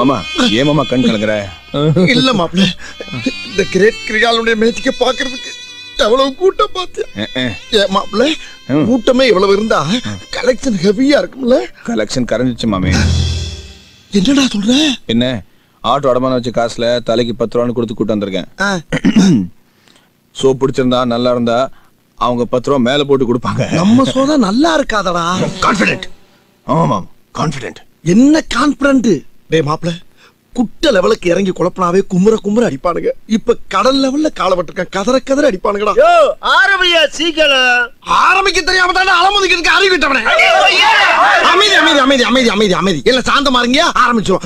மாமா ஏன் மாமா கண் கலங்குற இல்ல மாப்பிள்ள இந்த கிரேட் கிரிகாலுடைய மேட்சிக்க பாக்குறதுக்கு எவ்வளவு கூட்டம் பார்த்து அஹ், அஹ். ஏன் மாப்பிள்ள ம். கூட்டமே இவ்வளவு இருந்தா கலெக்ஷன் ஹெவியா இருக்கும்ல கலெக்ஷன் கரைஞ்சிச்சு மாமே என்னடா சொல்ற என்ன ஆட்டோ அடமான வச்ச காசுல தலைக்கு பத்து ரூபான்னு கொடுத்து கூட்டு வந்திருக்கேன் ஆ, சோப் பிடிச்சிருந்தா நல்லா இருந்தா அவங்க பத்து ரூபா மேல போட்டு கொடுப்பாங்க நம்ம சோதா நல்லா இருக்காதடா கான்பிடென்ட் ஆமா மாம் கான்பிடென்ட் என்ன கான்பிடன்ட் டேய் மாப்பிள்ள குட்ட லெவலுக்கு இறங்கி குழப்பனாவே குமுற குமுற அடிப்பானுங்க இப்ப கடல் லெவல்ல காலை பட்டிருக்கேன் கதற கதற அடிப்பானுங்கடா யோ ஆரம்பியா சீக்கிரம் ஆரம்பிக்க தெரியாம தானே அலமுதிக்கிறதுக்கு அறிவிட்டவனே அமைதி அமைதி அமைதி அமைதி அமைதி அமைதி இல்ல சாந்தமா இருங்க ஆரம்பிச்சிரும்